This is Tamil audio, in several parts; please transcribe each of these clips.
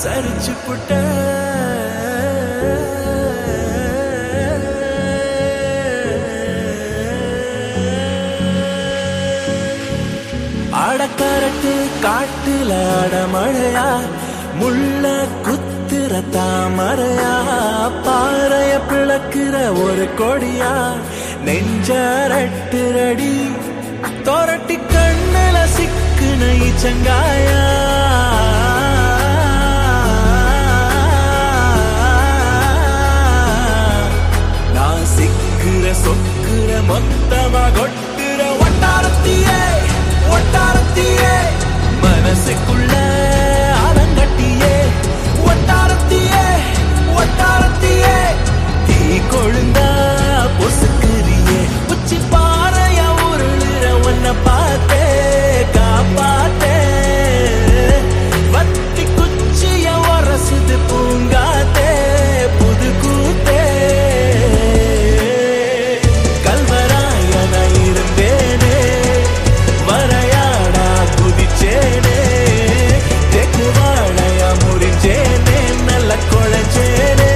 சரிச்சு புட்ட அடக்கரட்டு காட்டுல அடமழையா முள்ள குத்துற தாமரையா பாறைய பிளக்குற ஒரு கொடியா நெஞ்சரட்டுரடி தொரட்டி கண்ணுல சிக்குன இச்சங்காயா நான் சிக்குற சொக்குற மொத்தமா கொட்டுற ஒட்டாரத்தியே ஒட்டாரத்தியே மனசுக்குள்ள ஆலங்கட்டியே ஒட்டாரத்தியே ஒட்டாரத்தியே தீ கொழுந்தா பொசுக்குறியே உச்சி பாறைய உருளுற உன்னை பார்த்தே காப்பாத்தே வத்தி குச்சிய உரசுது பூங்காத்தே புது கூத்தே கல்வராயன இருந்தேனே வரையாடா குதிச்சேனே தெக்கு வாழையா முறிஞ்சேனே நல்ல குழஞ்சேனே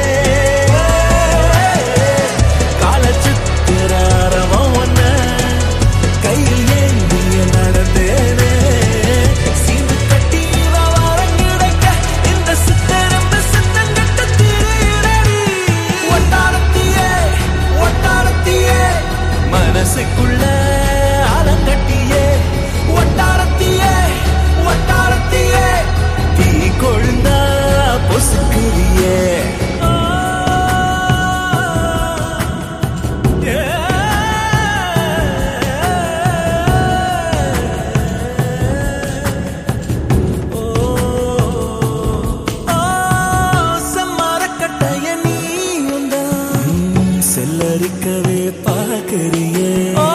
கால சுத்துற அரவம் ஒன்ன கையில் ஏந்திய நடந்தேனே சீந்து கட்டி வாரம் கிடைக்க இந்த சித்தரம்பு சித்தங்கட்ட திரியிறடி ஒட்டாரத்தியே ஒட்டாரத்தியே மனசுக்குள்ள ஆலங்கட்டியே ஒட்டாரத்தியே ஒட்டாரத்தியே தீ கொழுந்தா பொசுக்குறியே செல்லரிக்கவே பார்க்கறியே